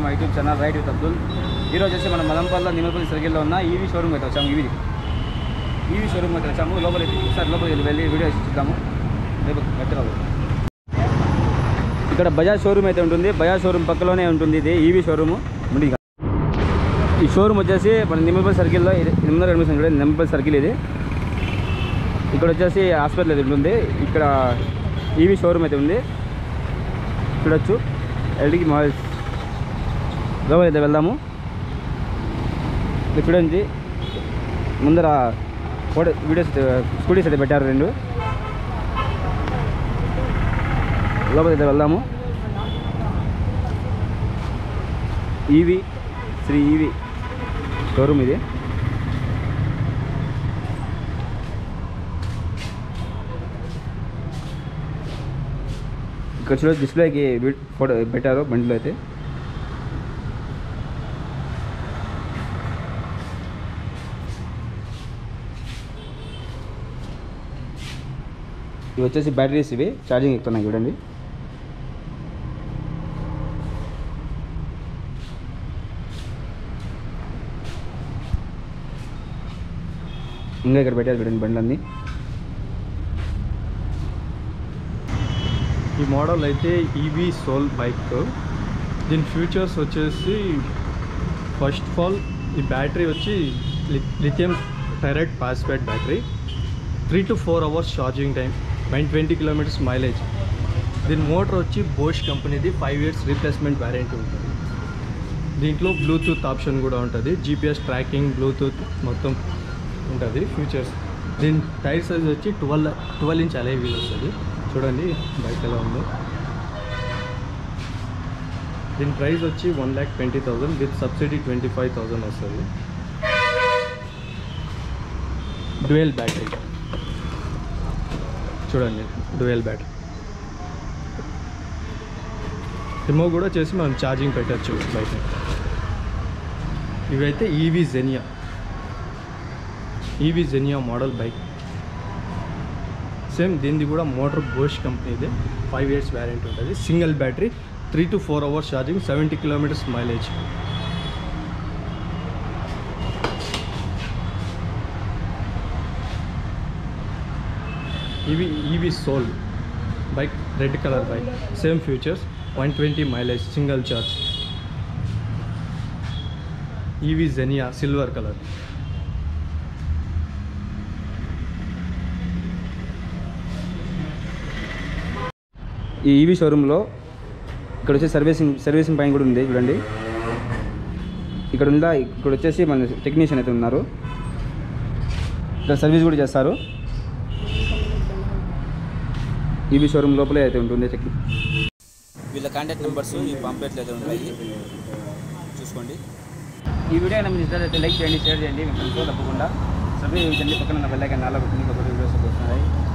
మా YouTube channel ride with Abdul ఈరోజు వచ్చేసి మనం మదంపల్లి నిమ్మపల్లి సర్కిల్లో ఉన్న ఈవీ షోరూమ్ అయితే వచ్చాము ఈవీ ఈవీ షోరూమ్ అయితే వచ్చాము లోపలికి ఒకసారి లోపలికి వెళ్ళి వీడియో చూద్దాము రేపు పెట్టరాదు ఇక్కడ బజాజ్ షోరూమ్ అయితే ఉంటుంది బజాజ్ షోరూమ్ పక్కలోనే ఉంటుంది ఇది ఈవీ షోరూమ్ ముందు ఈ షోరూమ్ వచ్చేసి మన నిమ్మపల్లి సర్కిల్లో ఎనిమిది రెండు చూడండి నిమ్మపల్లి సర్కిల్ ఇది ఇక్కడ వచ్చేసి హాస్పిటల్ అయితే ఉంటుంది ఇక్కడ ఈవీ షోరూమ్ అయితే ఉంది చూడొచ్చు ఎల్డీకి మొబైల్స్ లోపల అయితే వెళ్దాము ఇక్కడ చూడండి ముందర ఫోటో వీడియోస్ అయితే స్కూటీస్ అయితే పెట్టారు రెండు లోపల అయితే వెళ్దాము ఈవీ శ్రీ ఈవీ షోరూమ్ ఇది ఇక్కడ చూడ డిస్ప్లేకి వి- ఫోటో పెట్టారు బండిలో అయితే ఇవి వచ్చేసి బ్యాటరీస్ ఇవి ఛార్జింగ్ ఎక్కుతున్నాయి చూడండి ఇంకా ఇక్కడ పెట్టారు చూడండి బండ్లన్నీ ఈ మోడల్ అయితే ఈవీ సోల్ బైక్ దీని ఫీచర్స్ వచ్చేసి ఫస్ట్ ఆఫ్ ఆల్ ఈ బ్యాటరీ వచ్చి లిథియం టైరైడ్ phosphate battery three to four hours charging time one twenty kilometres mileage దీని మోటార్ వచ్చి బోష్ కంపెనీది ఫైవ్ ఇయర్స్ రీప్లేస్మెంట్ వ్యారంటీ ఉంటుంది దీంట్లో బ్లూటూత్ ఆప్షన్ కూడా ఉంటుంది జీపీఎస్ ట్రాకింగ్ బ్లూటూత్ మొత్తం ఉంటుంది ఫీచర్స్ దీని టైర్ సైజ్ వచ్చి twelve twelve inch alloy wheel వస్తుంది చూడండి బైక్ ఎలా ఉందో దీని ప్రైస్ వచ్చి one lakh twenty thousand with subsidy twenty five thousand వస్తుంది డ్యూయల్ బ్యాటరీ చూడండి డ్యూయల్ బ్యాటరీ రిమూవ్ కూడా చేసి మనం ఛార్జింగ్ పెట్టచ్చు బయట ఇవైతే EV Genia EV Genia model bike same దీనిది కూడా మోటార్ బోష్ కంపెనీదే ఫైవ్ ఇయర్స్ వ్యారంటీ ఉంటుంది single battery three to four hours charging seventy kilometres mileage ఇవి EV soul bike red colour bike same features one twenty mileage single charge EV Genia silver colour ఈ EV షోరూంలో ఇక్కడ వచ్చి servicing servicing పైన కూడా ఉంది చూడండి ఇక్కడ ఉందా ఇక్కడ వచ్చేసి మన టెక్నీషియన్ అయితే ఉన్నారు ఇక్కడ సర్వీస్ కూడా చేస్తారు ఈవీ షోరూమ్ లోపలే అయితే ఉంటుంది టెక్ వీళ్ళ కాంటాక్ట్ నెంబర్స్ ఈ పాంప్లెట్లు అయితే ఉంటాయి చూసుకోండి ఈ వీడియో కనుక మీకు అయితే లైక్ చేయండి షేర్ చేయండి మీ ఫ్రెండ్స్తో తప్పకుండా సబ్స్క్రైబ్ చేయండి పక్కన ఉన్న బెల్లైకన్ నాలో పెట్టుకుని కొత్త వీడియోస్ వస్తున్నాయి